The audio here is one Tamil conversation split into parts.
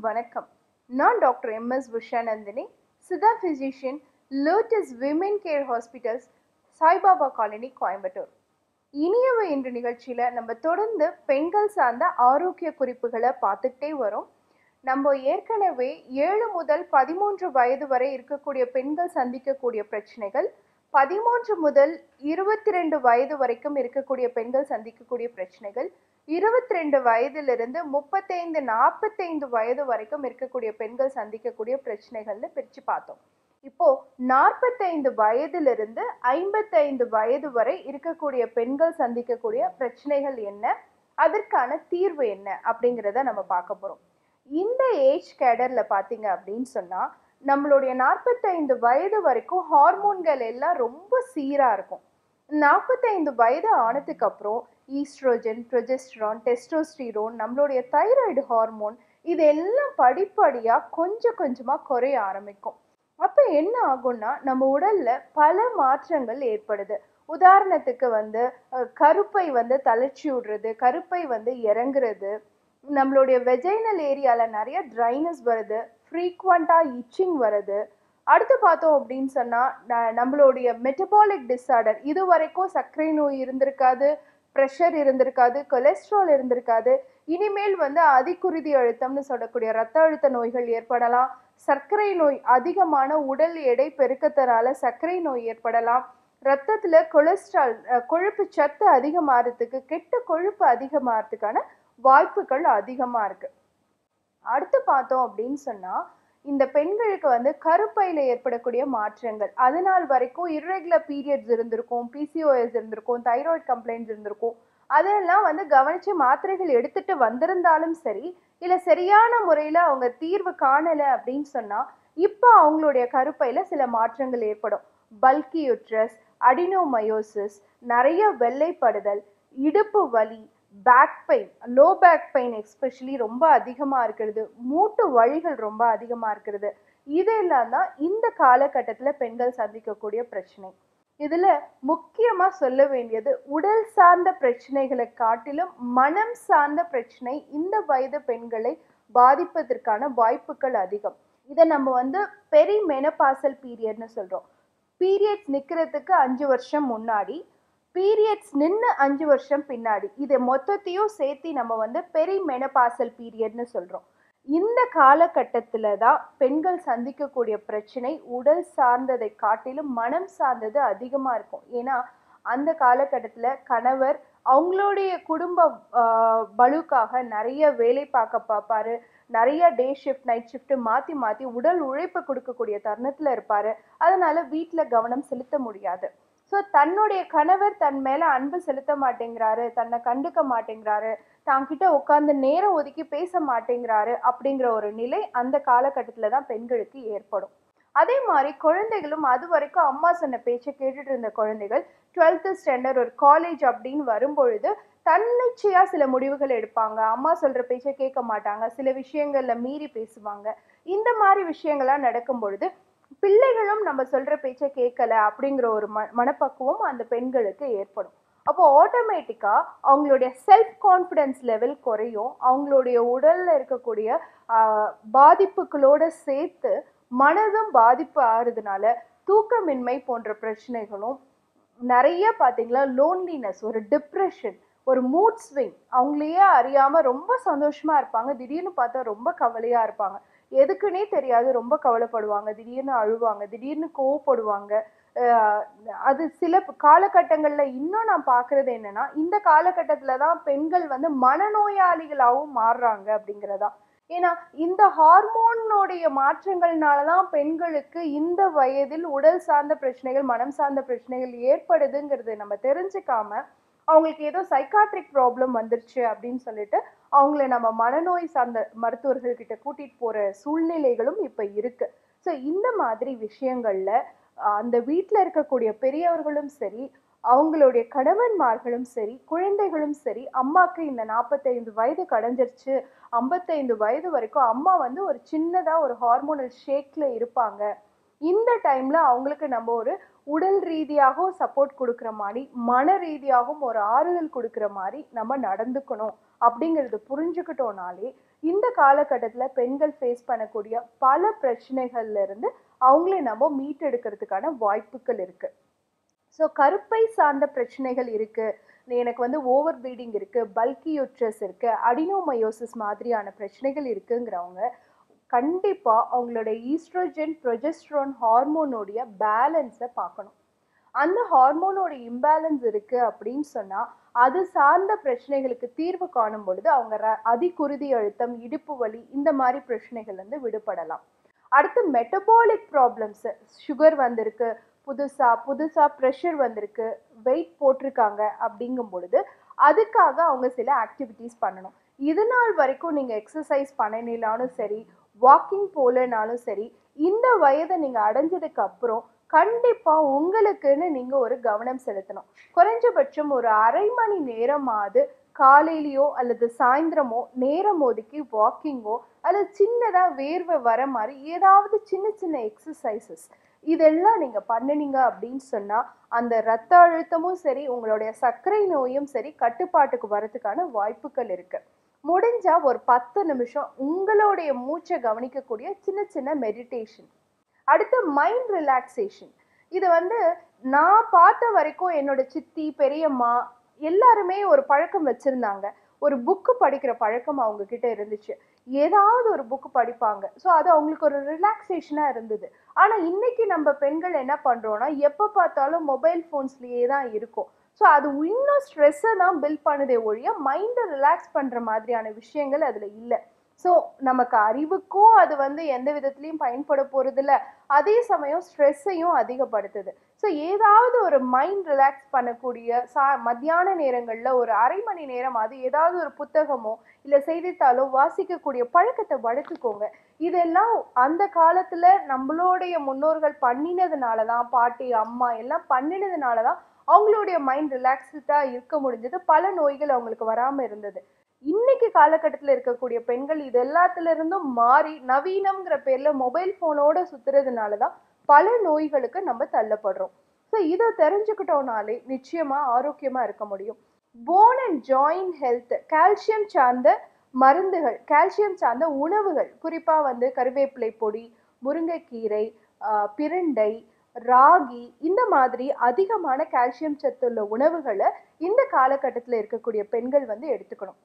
வணக்கம் நான் doctor M S Ushanandhini Siddha physician lotus women care hospitals Saibaba colony Coimbatore இனியவ என்ற நிகழ்ச்சியில் நம்ம தொடர்ந்து பெண்கள் சார்ந்த ஆரோக்கிய குறிப்புகளை பார்த்துக்கிட்டே வரோம் நம்ம ஏற்கனவே ஏழு முதல் பதிமூன்று வயது வரை இருக்கக்கூடிய பெண்கள் சந்திக்கக்கூடிய பிரச்சனைகள் பதிமூன்று முதல் இருபத்தி ரெண்டு வயது வரைக்கும் இருக்கக்கூடிய பெண்கள் சந்திக்கக்கூடிய பிரச்சனைகள் இருபத்தி ரெண்டு வயதிலிருந்து முப்பத்தைந்து நாற்பத்தைந்து வயது வரைக்கும் இருக்கக்கூடிய பெண்கள் சந்திக்கக்கூடிய பிரச்சனைகள்னு பிரித்து பார்த்தோம் இப்போ நாற்பத்தைந்து வயதிலிருந்து ஐம்பத்தைந்து வயது வரை இருக்கக்கூடிய பெண்கள் சந்திக்கக்கூடிய பிரச்சனைகள் என்ன அதற்கான தீர்வு என்ன அப்படிங்கிறத நம்ம பார்க்க போறோம் இந்த ஏஜ் கேடர்ல பாத்தீங்க அப்படின்னு சொன்னா நம்மளுடைய நாற்பத்தைந்து வயது வரைக்கும் ஹார்மோன்கள் எல்லாம் ரொம்ப சீரா இருக்கும் நாற்பத்தைந்து வயது ஆனதுக்கு அப்புறம் ஈஸ்ட்ரோஜன் ப்ரொஜெஸ்ட்ரான் டெஸ்டோஸ்டிரோன் நம்மளுடைய தைராய்டு ஹார்மோன் இது எல்லாம் படிப்படியா கொஞ்சம் கொஞ்சமா குறைய ஆரம்பிக்கும் அப்ப என்ன ஆகும்னா நம்ம உடல்ல பல மாற்றங்கள் ஏற்படுது உதாரணத்துக்கு வந்து அஹ், கருப்பை வந்து தளர்ச்சி விடுறது கருப்பை வந்து இறங்குறது நம்மளுடைய வெஜைனல் ஏரியால நிறைய ட்ரைனஸ் வருது ஃப்ரீக்வெண்டா இச்சிங் வருது அடுத்து பார்த்தோம் அப்படின்னு சொன்னா ந- நம்மளுடைய மெட்டபாலிக் டிஸார்டர் இது வரைக்கும் சர்க்கரை நோய் இருந்திருக்காது ப்ரெஷர் இருந்திருக்காது கொலஸ்ட்ரால் இருந்திருக்காது இனிமேல் வந்து அதிகுருதி அழுத்தம்னு சொல்லக்கூடிய ரத்த அழுத்த நோய்கள் ஏற்படலாம் சர்க்கரை நோய் அதிகமான உடல் எடை பெருக்கத்தினால சர்க்கரை நோய் ஏற்படலாம் ரத்தத்துல கொலஸ்ட்ரால் அஹ், கொழுப்பு சத்து அதிகமாகிறதுக்கு கெட்ட கொழுப்பு அதிகமாகிறதுக்கான வாய்ப்புகள் அதிகமா இருக்கு அடுத்து பார்த்தோம் அப்படின்னு சொன்னா இந்த பெண்களுக்கு வந்து கருப்பையில ஏற்படக்கூடிய மாற்றங்கள் அது நாள் வரைக்கும் irregular பீரியட்ஸ் இருந்திருக்கும் பிசிஓஎஸ் இருந்திருக்கும் தைராய்டு கம்ப்ளைண்ட்ஸ் இருந்திருக்கும் அதெல்லாம் வந்து கவனிச்சு மாத்திரைகள் எடுத்துட்டு வந்திருந்தாலும் சரி இல்ல சரியான முறையில அவங்க தீர்வு காணல அப்படின்னு சொன்னா இப்போ அவங்களுடைய கருப்பையில சில மாற்றங்கள் ஏற்படும் பல்கி யுட்ரஸ் அடினோமயோசிஸ் நிறைய வெள்ளைப்படுதல் இடுப்பு வலி back pain low back pain especially ரொம்ப அதிகமா இருக்கிறது மூட்டு வலிகள் ரொம்ப அதிகமா இருக்கிறது இதெல்லாம் தான் இந்த காலகட்டத்துல பெண்கள் சந்திக்கக்கூடிய பிரச்சனை இதுல முக்கியமா சொல்ல வேண்டியது உடல் சார்ந்த பிரச்சனைகளை காட்டிலும் மனம் சார்ந்த பிரச்சனை இந்த வயது பெண்களை பாதிப்பதற்கான வாய்ப்புகள் அதிகம் இதை நம்ம வந்து பெரி மெனபாசல் பீரியட்னு சொல்றோம் பீரியட்ஸ் நிக்கிறதுக்கு அஞ்சு வருஷம் முன்னாடி பீரியட்ஸ் நின்று அஞ்சு வருஷம் பின்னாடி இது மொத்தத்தையும் சேர்த்து நம்ம வந்து பெரி மெனபாசல் பீரியட்னு சொல்றோம் இந்த காலகட்டத்துல தான் பெண்கள் சந்திக்கக்கூடிய பிரச்சனை உடல் சார்ந்ததை காட்டிலும் மனம் சார்ந்தது அதிகமா இருக்கும் ஏன்னா அந்த காலகட்டத்துல கணவர் அவங்களுடைய குடும்ப ஆஹ், பளுக்காக நிறைய வேலை பார்க்க பார்ப்பாரு நிறைய டே ஷிஃப்ட் நைட் ஷிஃப்ட் மாத்தி மாத்தி உடல் உழைப்பு கொடுக்கக்கூடிய தருணத்துல இருப்பாரு அதனால வீட்ல கவனம் செலுத்த முடியாது ஸோ தன்னுடைய கணவர் தன் மேல அன்பு செலுத்த மாட்டேங்கிறாரு தன்னை கண்டுக்க மாட்டேங்கிறாரு தான்கிட்ட உட்கார்ந்து நேரம் ஒதுக்கி பேச மாட்டேங்கிறாரு அப்படிங்கிற ஒரு நிலை அந்த காலகட்டத்துல தான் பெண்களுக்கு ஏற்படும் அதே மாதிரி குழந்தைகளும் அது வரைக்கும் அம்மா சொன்ன பேச்சை கேட்டுட்டு இருந்த குழந்தைகள் டுவெல்த்து ஸ்டாண்டர்ட் ஒரு காலேஜ் அப்படின்னு வரும்பொழுது தன்னிச்சையா சில முடிவுகள் எடுப்பாங்க அம்மா சொல்ற பேச்சை கேட்க மாட்டாங்க சில விஷயங்கள்ல மீறி பேசுவாங்க இந்த மாதிரி விஷயங்கள்லாம் நடக்கும் பொழுது பிள்ளைகளும் நம்ம சொல்ற பேச்சை கேட்கல அப்படிங்கிற ஒரு ம மனப்பக்குவம் அந்த பெண்களுக்கு ஏற்படும் அப்போ ஆட்டோமேட்டிக்கா அவங்களுடைய செல்ஃப் கான்ஃபிடன்ஸ் லெவல் குறையும் அவங்களுடைய உடல்ல இருக்கக்கூடிய ஆஹ், பாதிப்புகளோட சேர்த்து மனதும் பாதிப்பு ஆறுறதுனால தூக்கமின்மை போன்ற பிரச்சனைகளும் நிறைய பாத்தீங்களா லோன்லினஸ் ஒரு டிப்ரெஷன் ஒரு மூட் ஸ்விங் அவங்களையே அறியாம ரொம்ப சந்தோஷமா இருப்பாங்க திடீர்னு பார்த்தா ரொம்ப கவலையா இருப்பாங்க எதுக்குன்னே தெரியாது ரொம்ப கவலைப்படுவாங்க திடீர்னு அழுவாங்க திடீர்னு கோவப்படுவாங்க அஹ் அது சில காலகட்டங்கள்ல இன்னும் நான் பார்க்கிறது என்னன்னா இந்த காலகட்டத்துல தான் பெண்கள் வந்து மனநோயாளிகளாகவும் மாறுறாங்க அப்படிங்கறதா ஏன்னா இந்த ஹார்மோனுடைய மாற்றங்கள்னால தான் பெண்களுக்கு இந்த வயதில் உடல் சார்ந்த பிரச்சனைகள் மனம் சார்ந்த பிரச்சனைகள் ஏற்படுதுங்கிறது நம்ம தெரிஞ்சுக்காம அவங்களுக்கு ஏதோ சைக்காட்ரிக் ப்ராப்ளம் வந்துருச்சு அப்படின்னு சொல்லிட்டு அவங்கள நம்ம மனநோய் சார்ந்த மருத்துவர்கள் கிட்ட கூட்டிட்டு போற சூழ்நிலைகளும் இப்ப இருக்கு ஸோ இந்த மாதிரி விஷயங்கள்ல அஹ், அந்த வீட்ல இருக்கக்கூடிய பெரியவர்களும் சரி அவங்களுடைய கணவன்மார்களும் சரி குழந்தைகளும் சரி அம்மாக்கு இந்த நாற்பத்தைந்து வயது கடைஞ்சிருச்சு ஐம்பத்தைந்து வயது வரைக்கும் அம்மா வந்து ஒரு சின்னதா ஒரு ஹார்மோனல் ஷேக்ல இருப்பாங்க இந்த டைம்ல அவங்களுக்கு நம்ம ஒரு உடல் ரீதியாகவும் சப்போர்ட் கொடுக்குற மாதிரி மன ரீதியாகவும் ஒரு ஆறுதல் கொடுக்குற மாதிரி நம்ம நடந்துக்கணும் அப்படிங்கிறது புரிஞ்சுக்கிட்டோம்னாலே இந்த காலகட்டத்தில் பெண்கள் ஃபேஸ் பண்ணக்கூடிய பல பிரச்சனைகள்ல இருந்து அவங்களே நம்ம மீட்டெடுக்கிறதுக்கான வாய்ப்புகள் இருக்கு ஸோ கருப்பை சார்ந்த பிரச்சனைகள் இருக்கு எனக்கு வந்து ஓவர் ப்ளீடிங் இருக்கு பல்கி யூட்ரஸ் இருக்கு அடினோமயோசிஸ் மாதிரியான பிரச்சனைகள் இருக்குங்கிறவங்க கண்டிப்பா அவங்களோட ஈஸ்ட்ரோஜன் ப்ரொஜெஸ்ட்ரான் ஹார்மோனோடைய பேலன்ஸை பார்க்கணும் அந்த ஹார்மோனோட இம்பேலன்ஸ் இருக்கு அப்படின்னு சொன்னா அது சார்ந்த பிரச்சனைகளுக்கு தீர்வு காணும் பொழுது அவங்க ர- அதிகுருதி அழுத்தம் இடுப்பு வலி இந்த மாதிரி பிரச்சனைகள் வந்து விடுபடலாம் அடுத்து மெட்டபாலிக் ப்ராப்ளம்ஸ் சுகர் வந்திருக்கு புதுசா புதுசா ப்ரெஷர் வந்திருக்கு வெயிட் போட்டிருக்காங்க அப்படிங்கும் பொழுது அதுக்காக அவங்க சில ஆக்டிவிட்டீஸ் பண்ணணும் இது நாள் வரைக்கும் நீங்க எக்ஸசைஸ் பண்ணனாலும் சரி வாக்கிங் போலனாலும் சரி இந்த வயதை நீங்க அடைஞ்சதுக்கு அப்புறம் கண்டிப்பா உங்களுக்குன்னு நீங்க ஒரு கவனம் செலுத்தணும் குறைஞ்சபட்சம் ஒரு அரை மணி நேரமாவது காலையிலயோ அல்லது சாயந்தரமோ நேரம் ஒதுக்கி வாக்கிங்கோ அல்லது சின்னதா வேர்வை வர மாதிரி ஏதாவது சின்ன சின்ன எக்ஸசைசஸ் இதெல்லாம் நீங்க பண்ணுனீங்க அப்படின்னு சொன்னா அந்த ரத்த அழுத்தமும் சரி உங்களுடைய சர்க்கரை நோயும் சரி கட்டுப்பாட்டுக்கு வரதுக்கான வாய்ப்புகள் இருக்கு முடிஞ்சா ஒரு பத்து நிமிஷம் உங்களுடைய மூச்சை கவனிக்கக்கூடிய சின்ன சின்ன மெடிடேஷன் அடுத்து மைண்ட் ரிலாக்ஸேஷன் இது வந்து நான் பார்த்த வரைக்கும் என்னோட சித்தி பெரியம்மா எல்லாருமே ஒரு பழக்கம் வச்சிருந்தாங்க ஒரு புக்கு படிக்கிற பழக்கம் அவங்க கிட்ட இருந்துச்சு ஏதாவது ஒரு புக்கு படிப்பாங்க ஸோ அது அவங்களுக்கு ஒரு ரிலாக்ஸேஷனாக இருந்தது ஆனால் இன்னைக்கு நம்ம பெண்கள் என்ன பண்ணுறோம்னா எப்போ பார்த்தாலும் மொபைல் ஃபோன்ஸ்லேயே தான் இருக்கும் ஸோ அது இன்னும் ஸ்ட்ரெஸ்ஸை தான் பில்ட் பண்ணுதே ஒழிய மைண்டை ரிலாக்ஸ் பண்ணுற மாதிரியான விஷயங்கள் அதில் இல்லை ஸோ நமக்கு அறிவுக்கும் அது வந்து எந்த விதத்துலையும் பயன்பட போகிறதில்ல அதே சமயம் ஸ்ட்ரெஸ்ஸையும் அதிகப்படுத்துது ஸோ ஏதாவது ஒரு மைண்ட் ரிலாக்ஸ் பண்ணக்கூடிய சா மத்தியான நேரங்களில் ஒரு அரை மணி நேரம் அது ஏதாவது ஒரு புத்தகமோ இல்லை செய்தித்தாளோ வாசிக்கக்கூடிய பழக்கத்தை வளர்த்துக்கோங்க இதெல்லாம் அந்த காலத்தில் நம்மளுடைய முன்னோர்கள் பண்ணினதுனால தான் பாட்டி அம்மா எல்லாம் பண்ணினதுனால தான் அவங்களுடைய மைண்ட் ரிலாக்ஸ்டாக இருக்க முடிஞ்சது பல நோய்கள் அவங்களுக்கு வராமல் இருந்தது இன்னைக்கு காலகட்டத்தில் இருக்கக்கூடிய பெண்கள் இது எல்லாத்துல இருந்தும் மாறி நவீனம்ங்கிற பேர்ல மொபைல் போனோட சுத்துறதுனால தான் பல நோய்களுக்கு நம்ம தள்ளப்படுறோம் ஸோ இதை தெரிஞ்சுக்கிட்டோம்னாலே நிச்சயமா ஆரோக்கியமா இருக்க முடியும் bone and joint health calcium சார்ந்த மருந்துகள் கால்சியம் சார்ந்த உணவுகள் குறிப்பா வந்து கருவேப்பிலை பொடி முருங்கைக்கீரை ஆஹ் பிரண்டை ராகி இந்த மாதிரி அதிகமான கால்சியம் சத்துள்ள உணவுகளை இந்த காலகட்டத்தில் இருக்கக்கூடிய பெண்கள் வந்து எடுத்துக்கணும்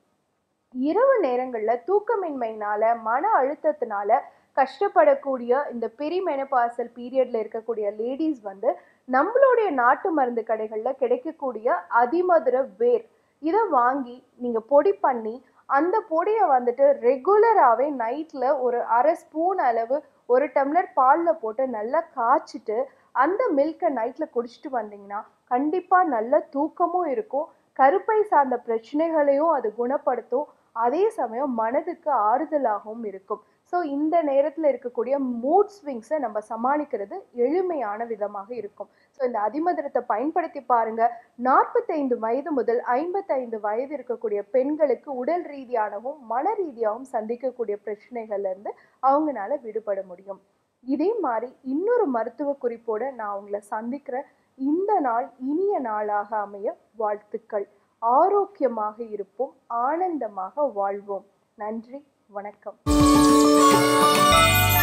இரவு நேரங்கள்ல தூக்கமின்மையினால மன அழுத்தத்தினால கஷ்டப்படக்கூடிய இந்த பெரிமெனபாசல் பீரியட்ல இருக்கக்கூடிய லேடிஸ் வந்து நம்மளுடைய நாட்டு மருந்து கடைகள்ல கிடைக்கக்கூடிய அதிமதுர வேர் இதை வாங்கி நீங்க பொடி பண்ணி அந்த பொடியை வந்துட்டு ரெகுலராகவே நைட்ல ஒரு அரை ஸ்பூன் அளவு ஒரு டம்ளர் பாலில் போட்டு நல்லா காய்ச்சிட்டு அந்த மில்கை நைட்ல குடிச்சிட்டு வந்தீங்கன்னா கண்டிப்பா நல்ல தூக்கமும் இருக்கும் கருப்பை சார்ந்த பிரச்சனைகளையும் அது குணப்படுத்தும் அதே சமயம் மனதுக்கு ஆறுதலாகவும் இருக்கும் ஸோ இந்த நேரத்தில் இருக்கக்கூடிய மூட் ஸ்விங்ஸை நம்ம சமாளிக்கிறது எளிமையான விதமாக இருக்கும் ஸோ இந்த அதிமதுரத்தை பயன்படுத்தி பாருங்க நாற்பத்தைந்து வயது முதல் ஐம்பத்தைந்து வயது இருக்கக்கூடிய பெண்களுக்கு உடல் ரீதியானவும் மன ரீதியாகவும் சந்திக்கக்கூடிய பிரச்சனைகள்ல இருந்து அவங்களால விடுபட முடியும் இதே மாதிரி இன்னொரு மருத்துவ குறிப்போட நான் உங்களை சந்திக்கிறேன் இந்த நாள் இனிய நாளாக அமைய வாழ்த்துக்கள் ஆரோக்கியமாக இருப்போம் ஆனந்தமாக வாழ்வோம் நன்றி வணக்கம்